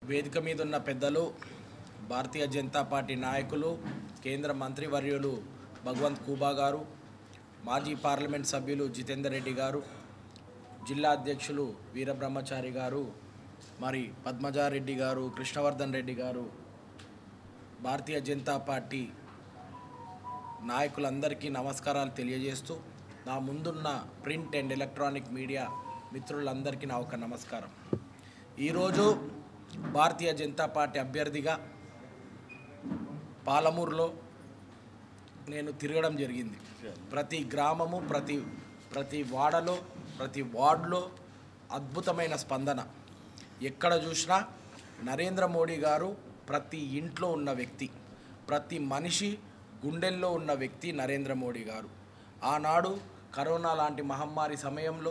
వేదిక మీద ఉన్న పెద్దలు భారతీయ జనతా పార్టీ నాయకులు కేంద్ర మంత్రివర్యులు భగవంత్ కూబా గారు మాజీ పార్లమెంట్ సభ్యులు జితేందర్ రెడ్డి గారు జిల్లా అధ్యక్షులు వీరబ్రహ్మచారి గారు మరి పద్మజారెడ్డి గారు కృష్ణవర్ధన్ రెడ్డి గారు భారతీయ జనతా పార్టీ నాయకులందరికీ నమస్కారాలు తెలియజేస్తూ నా ముందున్న ప్రింట్ అండ్ ఎలక్ట్రానిక్ మీడియా మిత్రులందరికీ నా ఒక నమస్కారం ఈరోజు భారతీయ జనతా పార్టీ అభ్యర్థిగా పాలమూరులో నేను తిరగడం జరిగింది ప్రతి గ్రామము ప్రతి ప్రతి వాడలో ప్రతి వార్డులో అద్భుతమైన స్పందన ఎక్కడ చూసినా నరేంద్ర మోడీ గారు ప్రతి ఇంట్లో ఉన్న వ్యక్తి ప్రతి మనిషి గుండెల్లో ఉన్న వ్యక్తి నరేంద్ర మోడీ గారు ఆనాడు కరోనా లాంటి మహమ్మారి సమయంలో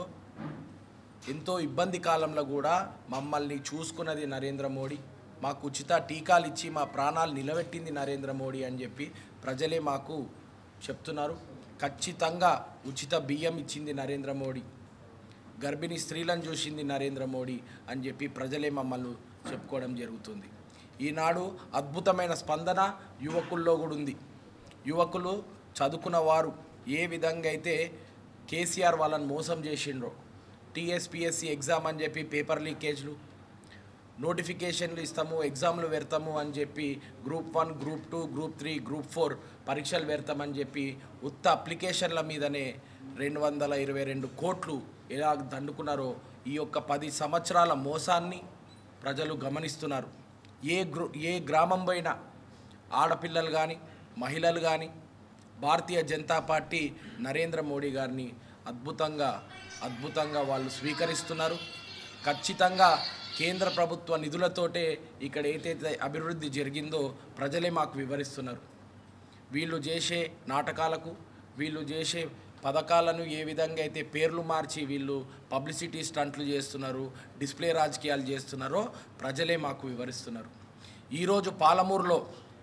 ఎంతో ఇబ్బంది కాలంలో కూడా మమ్మల్ని చూసుకున్నది నరేంద్ర మోడీ మాకు ఉచిత టీకాలు ఇచ్చి మా ప్రాణాలు నిలబెట్టింది నరేంద్ర మోడీ అని చెప్పి ప్రజలే మాకు చెప్తున్నారు ఖచ్చితంగా ఉచిత బియ్యం ఇచ్చింది నరేంద్ర మోడీ గర్భిణీ స్త్రీలను చూసింది నరేంద్ర మోడీ అని చెప్పి ప్రజలే మమ్మల్ని చెప్పుకోవడం జరుగుతుంది ఈనాడు అద్భుతమైన స్పందన యువకుల్లో కూడా ఉంది యువకులు చదువుకున్న వారు ఏ విధంగా అయితే కేసీఆర్ వాళ్ళని మోసం చేసిండ్రో టీఎస్పిఎస్సి ఎగ్జామ్ అని చెప్పి పేపర్ లీకేజ్లు నోటిఫికేషన్లు ఇస్తాము ఎగ్జామ్లు పెడతాము అని చెప్పి group one group two group three group four పరీక్షలు పెడతామని చెప్పి ఉత్త అప్లికేషన్ల మీదనే రెండు వందల ఇరవై రెండు కోట్లు ఎలా దండుకున్నారో ఈ యొక్క పది సంవత్సరాల మోసాన్ని ప్రజలు గమనిస్తున్నారు ఏ గ్రూ ఏ గ్రామం పోయినా ఆడపిల్లలు కానీ మహిళలు కానీ భారతీయ జనతా పార్టీ నరేంద్ర మోడీ గారిని అద్భుతంగా అద్భుతంగా వాళ్ళు స్వీకరిస్తున్నారు ఖచ్చితంగా కేంద్ర ప్రభుత్వ నిధులతోటే ఇక్కడ ఏదైతే అభివృద్ధి జరిగిందో ప్రజలే మాకు వివరిస్తున్నారు వీళ్ళు చేసే నాటకాలకు వీళ్ళు చేసే పథకాలను ఏ విధంగా అయితే పేర్లు మార్చి వీళ్ళు పబ్లిసిటీ స్టంట్లు చేస్తున్నారు డిస్ప్లే రాజకీయాలు చేస్తున్నారో ప్రజలే మాకు వివరిస్తున్నారు ఈరోజు పాలమూరులో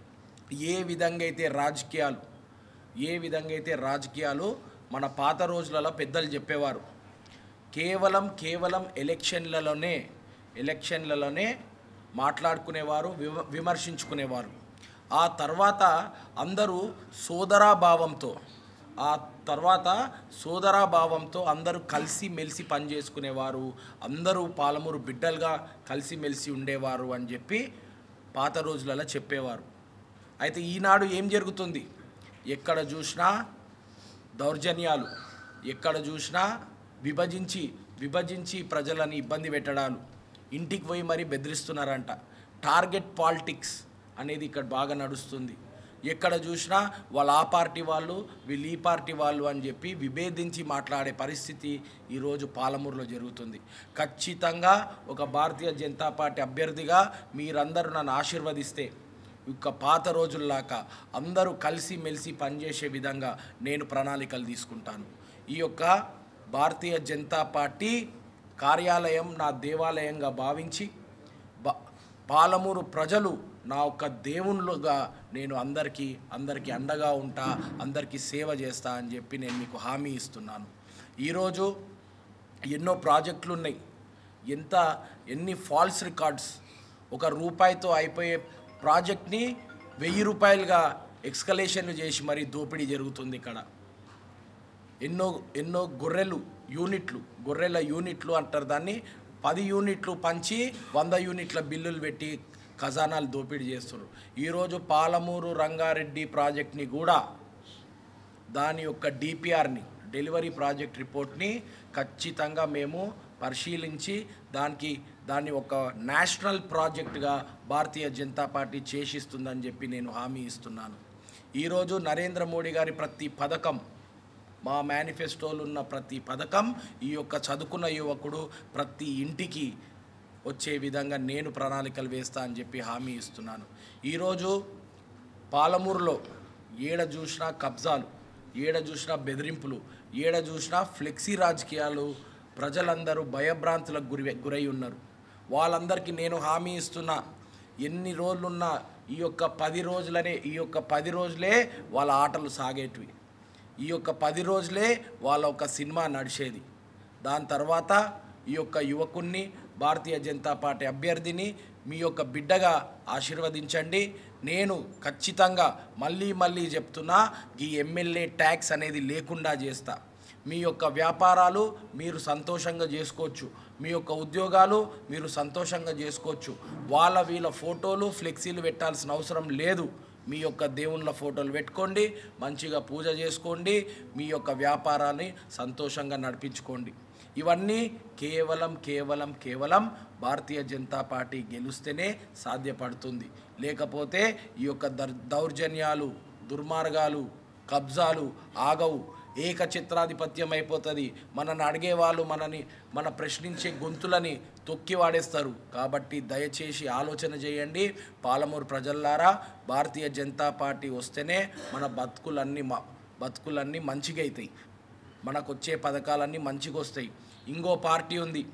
ఏ విధంగా అయితే రాజకీయాలు ఏ విధంగా అయితే రాజకీయాలు మన పాత రోజులలో పెద్దలు చెప్పేవారు కేవలం కేవలం ఎలక్షన్లలోనే ఎలక్షన్లలోనే మాట్లాడుకునేవారు విమ విమర్శించుకునేవారు ఆ తర్వాత అందరూ సోదరాభావంతో ఆ తర్వాత సోదరాభావంతో అందరూ కలిసి మెలిసి పనిచేసుకునేవారు అందరూ పాలమూరు బిడ్డలుగా కలిసిమెలిసి ఉండేవారు అని చెప్పి పాత రోజులలో చెప్పేవారు అయితే ఈనాడు ఏం జరుగుతుంది ఎక్కడ చూసినా దౌర్జన్యాలు ఎక్కడ చూసినా విభజించి విభజించి ప్రజలని ఇబ్బంది పెట్టడాలు ఇంటికి పోయి మరీ బెదిరిస్తున్నారంట టార్గెట్ పాలిటిక్స్ అనేది ఇక్కడ బాగా నడుస్తుంది ఎక్కడ చూసినా వాళ్ళ ఆ పార్టీ వాళ్ళు వీళ్ళు ఈ పార్టీ వాళ్ళు అని చెప్పి విభేదించి మాట్లాడే పరిస్థితి ఈరోజు పాలమూరులో జరుగుతుంది ఖచ్చితంగా ఒక భారతీయ జనతా పార్టీ అభ్యర్థిగా మీరందరూ నన్ను ఆశీర్వదిస్తే ఇక పాత రోజుల్లాగా అందరూ కలిసి మెలిసి పనిచేసే విధంగా నేను ప్రణాళికలు తీసుకుంటాను ఈ యొక్క భారతీయ జనతా పార్టీ కార్యాలయం నా దేవాలయంగా భావించి బ పాలమూరు ప్రజలు నా యొక్క దేవుళ్ళుగా నేను అందరికీ అందరికీ అండగా ఉంటా అందరికీ సేవ చేస్తా అని చెప్పి నేను మీకు హామీ ఇస్తున్నాను ఈరోజు ఎన్నో ప్రాజెక్టులు ఉన్నాయి ఎంత ఎన్ని ఫాల్స్ రికార్డ్స్ ఒక రూపాయితో అయిపోయే ప్రాజెక్ట్ని వెయ్యి రూపాయలుగా ఎక్స్కలేషన్లు చేసి మరీ దోపిడీ జరుగుతుంది ఇక్కడ ఎన్నో ఎన్నో గొర్రెలు యూనిట్లు గొర్రెల యూనిట్లు అంటారు దాన్ని పది యూనిట్లు పంచి వంద యూనిట్ల బిల్లులు పెట్టి ఖజానాలు దోపిడీ చేస్తున్నారు ఈరోజు పాలమూరు రంగారెడ్డి ప్రాజెక్ట్ని కూడా దాని యొక్క డిపిఆర్ని డెలివరీ ప్రాజెక్ట్ రిపోర్ట్ని ఖచ్చితంగా మేము పరిశీలించి దానికి దాన్ని ఒక నేషనల్ ప్రాజెక్టుగా భారతీయ జనతా పార్టీ చేసిస్తుందని చెప్పి నేను హామీ ఇస్తున్నాను ఈరోజు నరేంద్ర మోడీ గారి ప్రతి పథకం మా మేనిఫెస్టోలో ఉన్న ప్రతి పథకం ఈ యొక్క చదువుకున్న యువకుడు ప్రతి ఇంటికి వచ్చే విధంగా నేను ప్రణాళికలు వేస్తా అని చెప్పి హామీ ఇస్తున్నాను ఈరోజు పాలమూరులో ఏడ చూసినా కబ్జాలు ఏడ చూసినా బెదిరింపులు ఏడ చూసినా ఫ్లెక్సీ రాజకీయాలు ప్రజలందరూ భయభ్రాంతులకు గురి గురై ఉన్నారు వాళ్ళందరికీ నేను హామీ ఇస్తున్నా ఎన్ని రోజులున్నా ఈ యొక్క పది రోజులనే ఈ యొక్క పది రోజులే వాళ్ళ ఆటలు సాగేటివి ఈ యొక్క పది రోజులే వాళ్ళ ఒక సినిమా నడిచేది దాని తర్వాత ఈ యొక్క యువకుణ్ణి భారతీయ జనతా పార్టీ అభ్యర్థిని మీ యొక్క బిడ్డగా ఆశీర్వదించండి నేను ఖచ్చితంగా మళ్ళీ మళ్ళీ చెప్తున్నా ఈ ఎమ్మెల్యే ట్యాక్స్ అనేది లేకుండా చేస్తా మీ యొక్క వ్యాపారాలు మీరు సంతోషంగా చేసుకోవచ్చు మీ యొక్క ఉద్యోగాలు మీరు సంతోషంగా చేసుకోవచ్చు వాళ్ళ వీళ్ళ ఫోటోలు ఫ్లెక్సీలు పెట్టాల్సిన అవసరం లేదు మీ యొక్క దేవుళ్ళ ఫోటోలు పెట్టుకోండి మంచిగా పూజ చేసుకోండి మీ యొక్క వ్యాపారాన్ని సంతోషంగా నడిపించుకోండి ఇవన్నీ కేవలం కేవలం కేవలం భారతీయ జనతా పార్టీ గెలుస్తేనే సాధ్యపడుతుంది లేకపోతే ఈ యొక్క దర్ దౌర్జన్యాలు దుర్మార్గాలు కబ్జాలు ఆగవు ఏక చిత్రాధిపత్యం అయిపోతుంది మనని అడిగే వాళ్ళు మనని మన ప్రశ్నించే గొంతులని తొక్కి వాడేస్తారు కాబట్టి దయచేసి ఆలోచన చేయండి పాలమూరు ప్రజల్లారా భారతీయ జనతా పార్టీ వస్తేనే మన బతుకులన్నీ మ బతుకులన్నీ మంచిగా అవుతాయి మనకు వచ్చే పథకాలన్నీ మంచిగా వస్తాయి ఇంకో పార్టీ ఉంది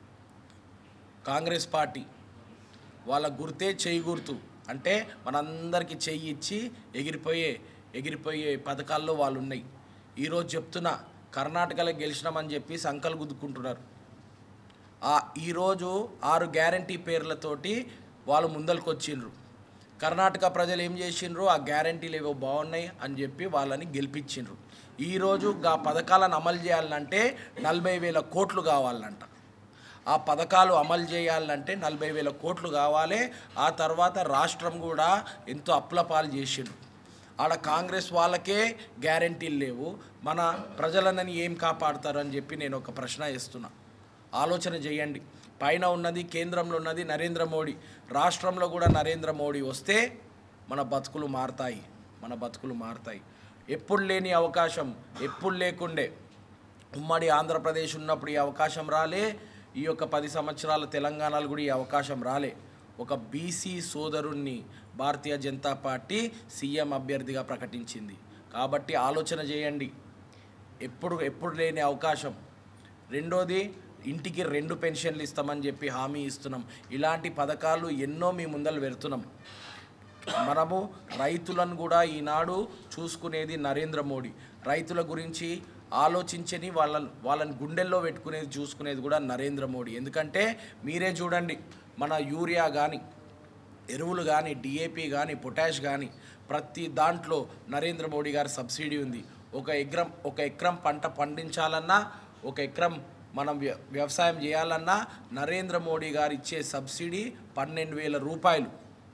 కాంగ్రెస్ పార్టీ వాళ్ళ గుర్తే చెయ్యి గుర్తు అంటే మనందరికీ చెయ్యి ఇచ్చి ఎగిరిపోయే ఎగిరిపోయే పథకాల్లో వాళ్ళు ఉన్నాయి ఈరోజు చెప్తున్నా కర్ణాటకలో గెలిచినామని చెప్పి సంకలు గుద్దుకుంటున్నారు ఆ ఈరోజు ఆరు గ్యారంటీ పేర్లతోటి వాళ్ళు ముందరికి వచ్చిండ్రు కర్ణాటక ప్రజలు ఏం చేసిండ్రు ఆ గ్యారంటీలు ఏవో బాగున్నాయి అని చెప్పి వాళ్ళని గెలిపించిండ్రు ఈరోజు ఆ పథకాలను అమలు చేయాలంటే నలభై వేల కోట్లు కావాలంట ఆ పథకాలు అమలు చేయాలంటే నలభై వేల కోట్లు కావాలి ఆ తర్వాత రాష్ట్రం కూడా ఎంతో అప్లపాలు చేసిండ్రు ఆడ కాంగ్రెస్ వాళ్ళకే గ్యారంటీలు లేవు మన ప్రజలనని ఏం కాపాడతారు అని చెప్పి నేను ఒక ప్రశ్న వేస్తున్నా ఆలోచన చేయండి పైన ఉన్నది కేంద్రంలో ఉన్నది నరేంద్ర మోడీ రాష్ట్రంలో కూడా నరేంద్ర మోడీ వస్తే మన బతుకులు మారుతాయి మన బతుకులు మారుతాయి ఎప్పుడు లేని అవకాశం ఎప్పుడు లేకుండే ఉమ్మడి ఆంధ్రప్రదేశ్ ఉన్నప్పుడు ఈ అవకాశం రాలే ఈ యొక్క పది సంవత్సరాల తెలంగాణలో కూడా ఈ అవకాశం రాలే ఒక బీసీ సోదరుణ్ణి భారతీయ జనతా పార్టీ సీఎం అభ్యర్థిగా ప్రకటించింది కాబట్టి ఆలోచన చేయండి ఎప్పుడు ఎప్పుడు లేని అవకాశం రెండోది ఇంటికి రెండు పెన్షన్లు ఇస్తామని చెప్పి హామీ ఇస్తున్నాం ఇలాంటి పథకాలు ఎన్నో మీ ముందలు పెడుతున్నాం మనము రైతులను కూడా ఈనాడు చూసుకునేది నరేంద్ర మోడీ రైతుల గురించి ఆలోచించని వాళ్ళ వాళ్ళని గుండెల్లో పెట్టుకునేది చూసుకునేది కూడా నరేంద్ర మోడీ ఎందుకంటే మీరే చూడండి మన యూరియా కానీ ఎరువులు కానీ డిఏపి కానీ పొటాష్ కానీ ప్రతి దాంట్లో నరేంద్ర మోడీ గారి సబ్సిడీ ఉంది ఒక ఎకరం ఒక ఎకరం పంట పండించాలన్నా ఒక ఎకరం మనం వ్య- వ్యవసాయం చేయాలన్నా నరేంద్ర మోడీ గారు ఇచ్చే సబ్సిడీ పన్నెండు వేల రూపాయలు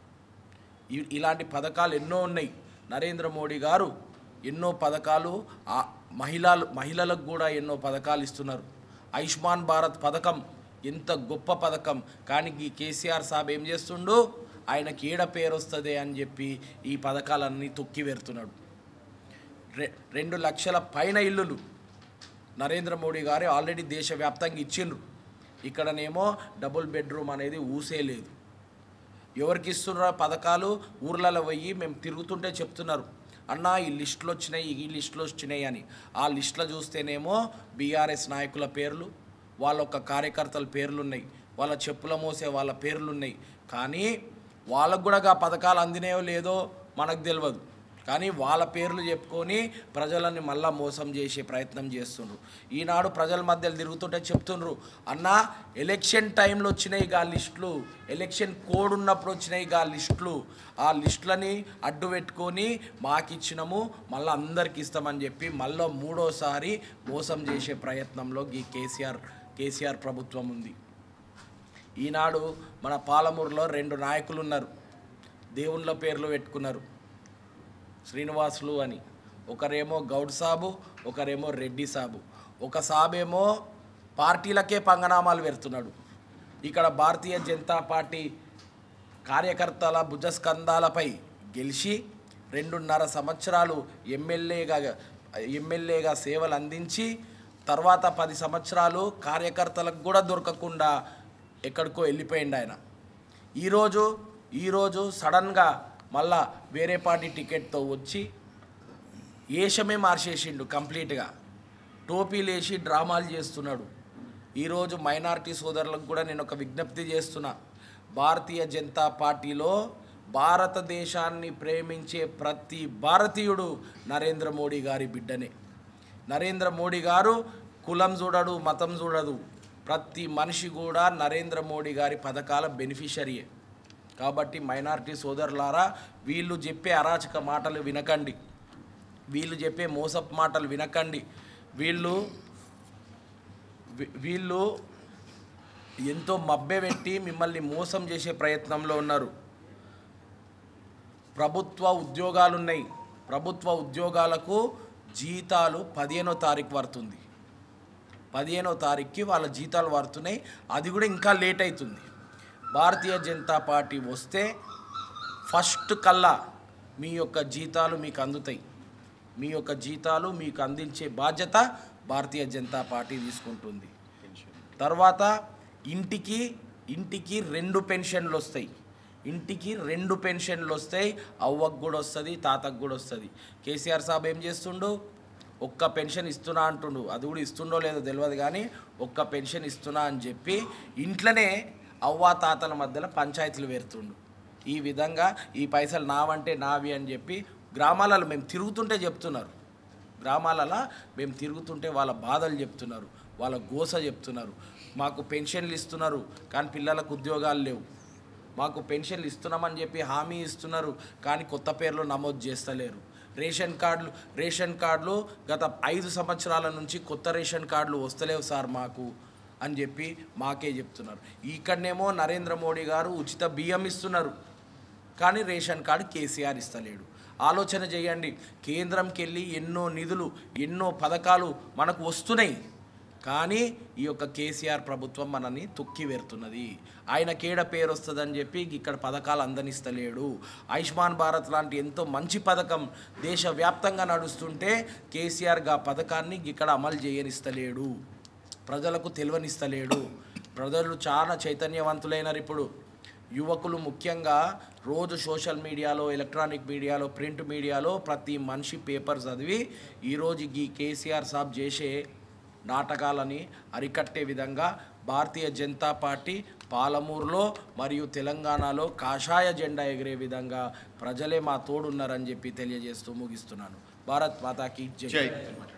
ఇ- ఇలాంటి పథకాలు ఎన్నో ఉన్నాయి నరేంద్ర మోడీ గారు ఎన్నో పథకాలు ఆ మహిళలు మహిళలకు కూడా ఎన్నో పథకాలు ఇస్తున్నారు ఆయుష్మాన్ భారత్ పథకం ఎంత గొప్ప పథకం కానీ ఈ కేసీఆర్ సాబ్ ఏం చేస్తుండు ఆయనకి ఏడ పేరు వస్తుంది అని చెప్పి ఈ పథకాలన్నీ తొక్కి పెడుతున్నాడు రె రెండు లక్షల పైన ఇల్లులు నరేంద్ర మోడీ గారు ఆల్రెడీ దేశవ్యాప్తంగా ఇచ్చిండ్రు ఇక్కడనేమో డబుల్ బెడ్రూమ్ అనేది ఊసే లేదు ఎవరికి ఇస్తున్నారు పథకాలు ఊర్లలో పోయి మేము తిరుగుతుంటే చెప్తున్నారు అన్నా ఈ లిస్టులు వచ్చినాయి ఈ లిస్టులు వచ్చినాయి అని ఆ లిస్టులో చూస్తేనేమో బీఆర్ఎస్ నాయకుల పేర్లు వాళ్ళ యొక్క కార్యకర్తల పేర్లు ఉన్నాయి వాళ్ళ చెప్పుల మోసే వాళ్ళ పేర్లు ఉన్నాయి కానీ వాళ్ళకు కూడా ఆ పథకాలు అందినాయో లేదో మనకు తెలియదు కానీ వాళ్ళ పేర్లు చెప్పుకొని ప్రజలని మళ్ళా మోసం చేసే ప్రయత్నం చేస్తుండ్రు ఈనాడు ప్రజల మధ్యలో తిరుగుతుంటే చెప్తుండ్రు అన్న ఎలక్షన్ టైంలో వచ్చినాయి గా లిస్టులు ఎలక్షన్ కోడ్ ఉన్నప్పుడు వచ్చినాయి గా లిస్టులు ఆ లిస్టులని అడ్డు పెట్టుకొని మాకు ఇచ్చినాము మళ్ళీ అందరికి ఇస్తామని చెప్పి మళ్ళీ మూడోసారి మోసం చేసే ప్రయత్నంలో ఈ కేసీఆర్ కేసీఆర్ ప్రభుత్వం ఉంది ఈనాడు మన పాలమూరులో రెండు నాయకులు ఉన్నారు దేవుళ్ళ పేర్లు పెట్టుకున్నారు శ్రీనివాసులు అని ఒకరేమో గౌడ్ సాబు ఒకరేమో రెడ్డి సాబు ఒక సాబేమో పార్టీలకే పంగనామాలు పెడుతున్నాడు ఇక్కడ భారతీయ జనతా పార్టీ కార్యకర్తల భుజస్కంధాలపై గెలిచి రెండున్నర సంవత్సరాలు ఎమ్మెల్యేగా ఎమ్మెల్యేగా సేవలు అందించి తర్వాత పది సంవత్సరాలు కార్యకర్తలకు కూడా దొరకకుండా ఎక్కడికో వెళ్ళిపోయిండు ఆయన ఈరోజు ఈరోజు సడన్గా మళ్ళా వేరే పార్టీ టికెట్తో వచ్చి ఏషమే మార్చేసిండు కంప్లీట్గా టోపీలు వేసి డ్రామాలు చేస్తున్నాడు ఈరోజు మైనారిటీ సోదరులకు కూడా నేను ఒక విజ్ఞప్తి చేస్తున్నా భారతీయ జనతా పార్టీలో భారతదేశాన్ని ప్రేమించే ప్రతి భారతీయుడు నరేంద్ర మోడీ గారి బిడ్డనే నరేంద్ర మోడీ గారు కులం చూడడు మతం చూడదు ప్రతి మనిషి కూడా నరేంద్ర మోడీ గారి పథకాల బెనిఫిషరీయే కాబట్టి మైనారిటీ సోదరులారా వీళ్ళు చెప్పే అరాచక మాటలు వినకండి వీళ్ళు చెప్పే మోసపు మాటలు వినకండి వీళ్ళు వీ- వీళ్ళు ఎంతో మభ్యపెట్టి మిమ్మల్ని మోసం చేసే ప్రయత్నంలో ఉన్నారు ప్రభుత్వ ఉద్యోగాలు ఉన్నాయి ప్రభుత్వ ఉద్యోగాలకు జీతాలు పదిహేనో తారీఖు పడుతుంది పదిహేనో తారీఖుకి వాళ్ళ జీతాలు పడుతున్నాయి అది కూడా ఇంకా లేట్ అవుతుంది భారతీయ జనతా పార్టీ వస్తే ఫస్ట్ కల్లా మీ యొక్క జీతాలు మీకు అందుతాయి మీ యొక్క జీతాలు మీకు అందించే బాధ్యత భారతీయ జనతా పార్టీ తీసుకుంటుంది తర్వాత ఇంటికి ఇంటికి రెండు పెన్షన్లు వస్తాయి ఇంటికి రెండు పెన్షన్లు వస్తాయి అవ్వకు కూడా వస్తుంది తాతకు కూడా వస్తుంది కేసీఆర్ సాబ్ ఏం చేస్తుండు ఒక్క పెన్షన్ ఇస్తున్నా అంటుండు అది కూడా ఇస్తుండో లేదో తెలియదు కానీ ఒక్క పెన్షన్ ఇస్తున్నా అని చెప్పి ఇంట్లోనే అవ్వ తాతల మధ్యలో పంచాయతీలు పెడుతుండు ఈ విధంగా ఈ పైసలు నావంటే నావి అని చెప్పి గ్రామాలలో మేము తిరుగుతుంటే చెప్తున్నారు గ్రామాలలో మేము తిరుగుతుంటే వాళ్ళ బాధలు చెప్తున్నారు వాళ్ళ గోస చెప్తున్నారు మాకు పెన్షన్లు ఇస్తున్నారు కానీ పిల్లలకు ఉద్యోగాలు లేవు మాకు పెన్షన్లు ఇస్తున్నామని చెప్పి హామీ ఇస్తున్నారు కానీ కొత్త పేర్లు నమోదు చేస్తలేరు రేషన్ కార్డులు రేషన్ కార్డులు గత ఐదు సంవత్సరాల నుంచి కొత్త రేషన్ కార్డులు వస్తలేవు సార్ మాకు అని చెప్పి మాకే చెప్తున్నారు ఇక్కడనేమో నరేంద్ర మోడీ గారు ఉచిత బియ్యం ఇస్తున్నారు కానీ రేషన్ కార్డు కేసీఆర్ ఇస్తలేడు ఆలోచన చేయండి కేంద్రంకి వెళ్ళి ఎన్నో నిధులు ఎన్నో పథకాలు మనకు వస్తున్నాయి కానీ ఈ యొక్క కేసీఆర్ ప్రభుత్వం మనని తొక్కి వెరుతున్నది ఆయన కేడ పేరు వస్తుందని చెప్పి ఇక్కడ పథకాలు అందనిస్తలేడు ఆయుష్మాన్ భారత్ లాంటి ఎంతో మంచి పథకం దేశవ్యాప్తంగా నడుస్తుంటే కేసీఆర్ గా పథకాన్ని ఇక్కడ అమలు చేయనిస్తలేడు ప్రజలకు తెలివనిస్తలేడు ప్రజలు చాలా చైతన్యవంతులైనారు ఇప్పుడు యువకులు ముఖ్యంగా రోజు సోషల్ మీడియాలో ఎలక్ట్రానిక్ మీడియాలో ప్రింట్ మీడియాలో ప్రతి మనిషి పేపర్ చదివి ఈరోజు ఈ కేసీఆర్ సాబ్ చేసే నాటకాలని అరికట్టే విధంగా భారతీయ జనతా పార్టీ పాలమూరులో మరియు తెలంగాణలో కాషాయ జెండా ఎగిరే విధంగా ప్రజలే మా తోడున్నారని చెప్పి తెలియజేస్తూ ముగిస్తున్నాను భారత్ మాతాకి జై జై